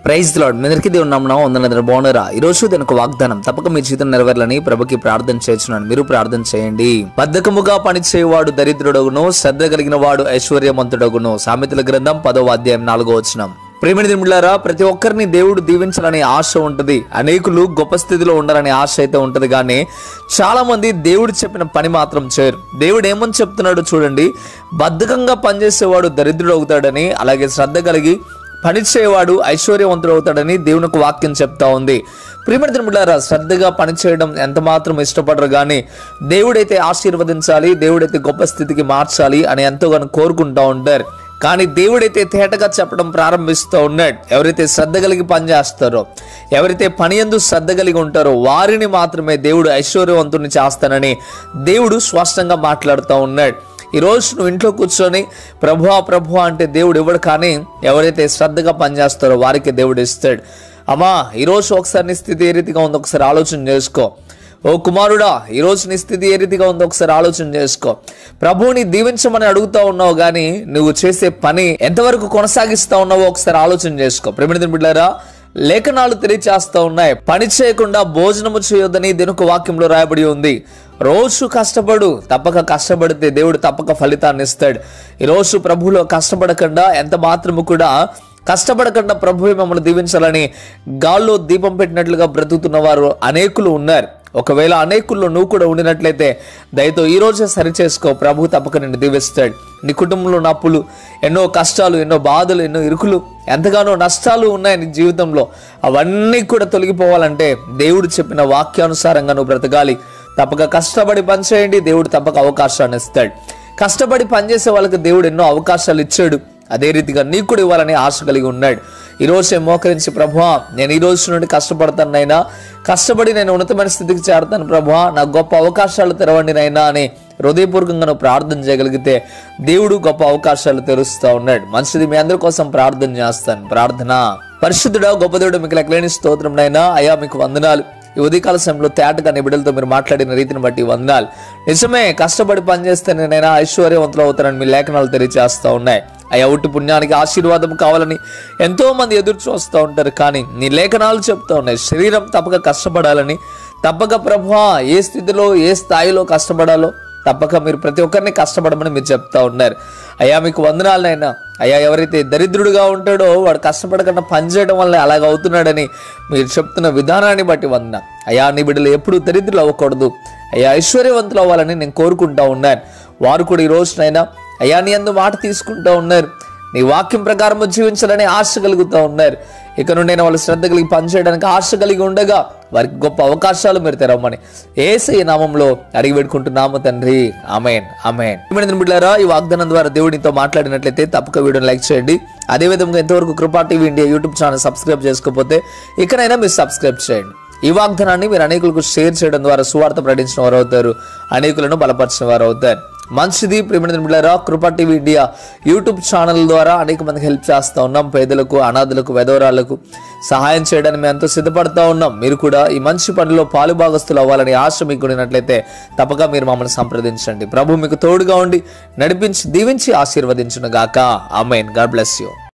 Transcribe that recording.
praise lord మీ అందరికీ దేవుని నామం వందన బాగున్నారా ఈ రోజు దీనికి వాగ్దానం తప్పక మీ జీవితం నెరవేరాలని ప్రభుకి ప్రార్థన చేస్తున్నాను మీరు ప్రార్థన చేయండి బద్ధకముగా పనిచేయవాడు దరిద్రుడగును శ్రద్ధ కలిగిన వాడు ఐశ్వర్యవంతుడగును సామెతల గ్రంథం పదవ అధ్యాయం నాలుగో వచనం ప్రేమిడి దిమిళ్ళారా ప్రతి ఒక్కరిని దేవుడు దీవించాలనే ఆశ ఉంటది అనేకులు గొప్ప స్థితిలో ఉండాలనే ఆశ అయితే ఉంటది కానీ చాలా మంది దేవుడు చెప్పిన పని మాత్రం చేయరు దేవుడు ఏమని చెప్తున్నాడో చూడండి బద్ధకంగా పనిచేసేవాడు దరిద్రుడు అవుతాడని అలాగే శ్రద్ధ కలిగి పనిచేయవాడు ఐశ్వర్యవంతుడు అవుతాడని దేవునికి వాక్యం చెప్తా ఉంది ప్రియమైన దినములారా శ్రద్ధగా పనిచేయడం ఎంత మాత్రం ఇష్టపడరు కానీ దేవుడైతే ఆశీర్వదించాలి దేవుడైతే గొప్ప స్థితికి మార్చాలి అని ఎంతోగానో కోరుకుంటా ఉంటారు కానీ దేవుడైతే తేటగా చెప్పడం ప్రారంభిస్తూ ఉన్నాడు ఎవరైతే శ్రద్ధ కలిగి పనిచేస్తారో ఎవరైతే పని ఎందు శ్రద్ధ కలిగి ఉంటారో వారిని మాత్రమే దేవుడు ఐశ్వర్యవంతుని చేస్తానని దేవుడు స్పష్టంగా మాట్లాడుతూ ఉన్నాడు ఈ రోజు నువ్వు ఇంట్లో కూర్చొని ప్రభువా ప్రభువా అంటే దేవుడు ఇవ్వడు కానీ ఎవరైతే శ్రద్ధగా పనిచేస్తారో వారికి దేవుడు ఇస్తాడు అమ్మా ఈరోజు ఒకసారి నీ స్థితి ఏ రీతిగా ఉందో ఒకసారి ఆలోచన చేసుకో ఓ కుమారుడా ఈ రోజు నీ స్థితి ఏ రీతిగా ఉందో ఒకసారి ఆలోచన చేసుకో ప్రభువుని దీవించమని అడుగుతా ఉన్నావు కానీ నువ్వు చేసే పని ఎంతవరకు కొనసాగిస్తా ఉన్నావో ఒకసారి ఆలోచన చేసుకో ప్రేమిడి బిడ్డారా లేఖనాలు తెలియచేస్తా ఉన్నాయి పని చేయకుండా భోజనము చేయొద్దని దీనికి వాక్యంలో రాయబడి ఉంది రోజు కష్టపడు తప్పక కష్టపడితే దేవుడు తప్పక ఫలితాన్ని ఇస్తాడు ఈరోజు ప్రభువులో కష్టపడకుండా ఎంత మాత్రము కూడా కష్టపడకుండా ప్రభువే మమ్మల్ని దీవించాలని గాల్లో దీపం పెట్టినట్లుగా బ్రతుకుతున్న వారు అనేకులు ఉన్నారు ఒకవేళ అనేకుల్లో నువ్వు కూడా ఉండినట్లయితే దయతో ఈ రోజే సరి చేసుకో ప్రభు తప్పక నిన్ను దీవిస్తాడు నీ కుటుంబంలో ఉన్న అప్పులు ఎన్నో కష్టాలు ఎన్నో బాధలు ఎన్నో ఇరుకులు ఎంతగానో నష్టాలు ఉన్నాయి నీ జీవితంలో అవన్నీ కూడా తొలగిపోవాలంటే దేవుడు చెప్పిన వాక్యానుసారంగా నువ్వు బ్రతకాలి తప్పక కష్టపడి పనిచేయండి దేవుడు తప్పక అవకాశాన్ని ఇస్తాడు కష్టపడి పనిచేసే వాళ్ళకి దేవుడు ఎన్నో అవకాశాలు ఇచ్చాడు అదే రీతిగా నీకు కూడా ఇవ్వాలని ఆశ కలిగి ఉన్నాడు ఈ రోజే మోకరించి ప్రభువా నేను ఈ రోజు నుండి కష్టపడతాను నైనా కష్టపడి నేను ఉన్నతమైన స్థితికి చేరతాను ప్రభువా నాకు గొప్ప అవకాశాలు తెరవండి నైనా అని హృదయపూర్వకంగా నువ్వు ప్రార్థన చేయగలిగితే దేవుడు గొప్ప అవకాశాలు తెరుస్తూ ఉన్నాడు మంచిది మీ అందరి కోసం ప్రార్థన చేస్తాను ప్రార్థన పరిశుద్ధుడా గొప్ప దేవుడు మీకు లెక్కలేని స్తోత్రం నైనా అయ్యా మీకు వందనాలు ఈ ఉదయకాల సమయంలో తేటగా నీ బిడ్డలతో మీరు మాట్లాడిన రీతిని బట్టి వందనాలు నిజమే కష్టపడి పనిచేస్తే నేనైనా ఐశ్వర్యవంతులు అవుతానని మీ లేఖనాలు తెలియజేస్తూ ఉన్నాయి అయ్యా ఉట్టి పుణ్యానికి ఆశీర్వాదం కావాలని ఎంతో మంది ఎదురు చూస్తూ ఉంటారు కానీ నీ లేఖనాలు చెప్తూ ఉన్నాయి శరీరం తప్పక కష్టపడాలని తప్పక ప్రభువా ఏ స్థితిలో ఏ స్థాయిలో కష్టపడాలో తప్పక మీరు ప్రతి ఒక్కరిని కష్టపడమని మీరు చెప్తా ఉన్నారు అయ్యా మీకు వందనాలనైనా అయ్యా ఎవరైతే దరిద్రుడుగా ఉంటాడో వాడు కష్టపడకుండా పనిచేయడం వల్ల అలాగ అవుతున్నాడని మీరు చెప్తున్న విధానాన్ని బట్టి వందన అయ్యా నీ బిడ్డలు ఎప్పుడు దరిద్రులు అవ్వకూడదు అయ్యా ఐశ్వర్యవంతులు అవ్వాలని నేను కోరుకుంటా ఉన్నాను వారు కూడా ఈ రోజునైనా అయ్యా నీ అందు మాట తీసుకుంటూ ఉన్నారు నీ వాక్యం ప్రకారం జీవించాలని ఆశ కలుగుతూ ఉన్నారు ఇక నుండి వాళ్ళు శ్రద్ధ కలిగి పనిచేయడానికి ఆశ కలిగి ఉండగా వారికి గొప్ప అవకాశాలు మీరు తెరవమని ఏసై నామంలో అడిగి పెట్టుకుంటున్నాము తండ్రి అమేన్ అమేన్ బిడ్డారా ఈ వాగ్దానం ద్వారా దేవుడితో మాట్లాడినట్లయితే తప్పక వీడియోని లైక్ చేయండి అదేవిధంగా ఎంతవరకు Kripa TV India YouTube channel subscribe చేసుకోకపోతే ఇకనైనా మీరు సబ్స్క్రైబ్ చేయండి ఈ వాగ్దానాన్ని మీరు అనేకులకు షేర్ చేయడం ద్వారా సువార్త ప్రకటించిన వారు అవుతారు అనేకులను బలపరిచిన వారు అవుతారు మంచిది ప్రేమిణ బిడ్డారా కృపా టీవీ ఇండియా యూట్యూబ్ ఛానల్ ద్వారా అనేక మందికి హెల్ప్ చేస్తూ ఉన్నాం పేదలకు అనాథులకు వెధవరాలకు సహాయం చేయడానికి మేము ఎంతో సిద్ధపడతా ఉన్నాం మీరు కూడా ఈ మంచి పనిలో పాలుభాగస్తులు అవ్వాలని ఆశ మీకు ఉన్నట్లయితే తప్పక మీరు మమ్మల్ని సంప్రదించండి ప్రభు మీకు తోడుగా ఉండి నడిపించి దీవించి ఆశీర్వదించును గాక అమైన్ గాడ్ బ్లెస్ యూ